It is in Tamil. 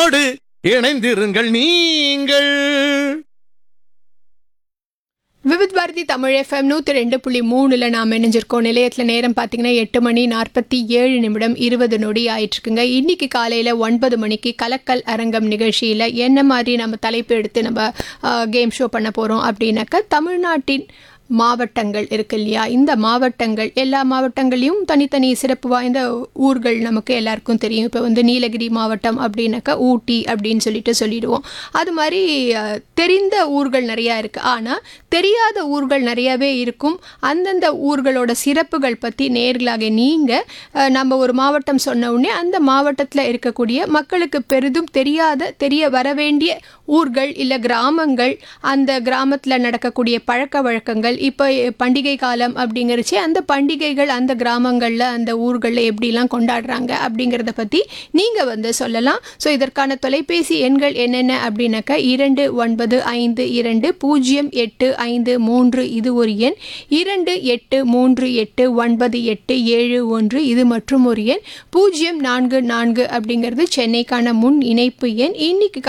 என்னோடு இணைந்திருங்கள் நீங்கள் விவித் பாரதி தமிழ் எஃப்எம் நூற்றி ரெண்டு புள்ளி மூணுல நாம் இணைஞ்சிருக்கோம் நிலையத்தில் நேரம் பார்த்தீங்கன்னா எட்டு மணி நாற்பத்தி ஏழு நிமிடம் இருபது நொடி ஆயிட்டுருக்குங்க இன்னைக்கு காலையில் ஒன்பது மணிக்கு கலக்கல் அரங்கம் நிகழ்ச்சியில் என்ன மாதிரி நம்ம தலைப்பு எடுத்து நம்ம கேம் ஷோ பண்ண போகிறோம் அப்படின்னாக்கா தமிழ்நாட்டின் மாவட்டங்கள் இருக்கு இல்லையா இந்த மாவட்டங்கள் எல்லா மாவட்டங்களையும் தனித்தனி சிறப்பு வாய்ந்த ஊர்கள் நமக்கு எல்லாருக்கும் தெரியும் இப்போ வந்து நீலகிரி மாவட்டம் அப்படின்னாக்கா ஊட்டி அப்படின்னு சொல்லிட்டு சொல்லிடுவோம் அது மாதிரி அஹ், தெரிந்த ஊர்கள் நிறையா இருக்குது ஆனால் தெரியாத ஊர்கள் நிறையாவே இருக்கும் அந்தந்த ஊர்களோட சிறப்புகள் பற்றி நேர்களாக நீங்கள் நம்ம ஒரு மாவட்டம் சொன்ன உடனே அந்த மாவட்டத்தில் இருக்கக்கூடிய மக்களுக்கு பெரிதும் தெரியாத தெரிய வர வேண்டிய ஊர்கள் இல்லை கிராமங்கள் அந்த கிராமத்தில் நடக்கக்கூடிய பழக்க வழக்கங்கள் இப்போ பண்டிகை காலம் அப்படிங்கிறச்சு அந்த பண்டிகைகள் அந்த கிராமங்களில் அந்த ஊர்களில் எப்படிலாம் கொண்டாடுறாங்க அப்படிங்கிறத பற்றி நீங்கள் வந்து சொல்லலாம் ஸோ இதற்கான தொலைபேசி எண்கள் என்னென்ன அப்படின்னாக்கா இரண்டு ஒன்பது ஐந்து இரண்டு பூஜ்ஜியம் எட்டு ஐந்து மூன்று இது ஒரு எண் இரண்டு எட்டு மூன்று எட்டு ஒன்பது எட்டு ஏழு ஒன்று இது மற்றும் ஒரு எண் பூஜ்ஜியம் நான்கு நான்கு அப்படிங்கிறது சென்னைக்கான முன் இணைப்பு எண் இன்னைக்கு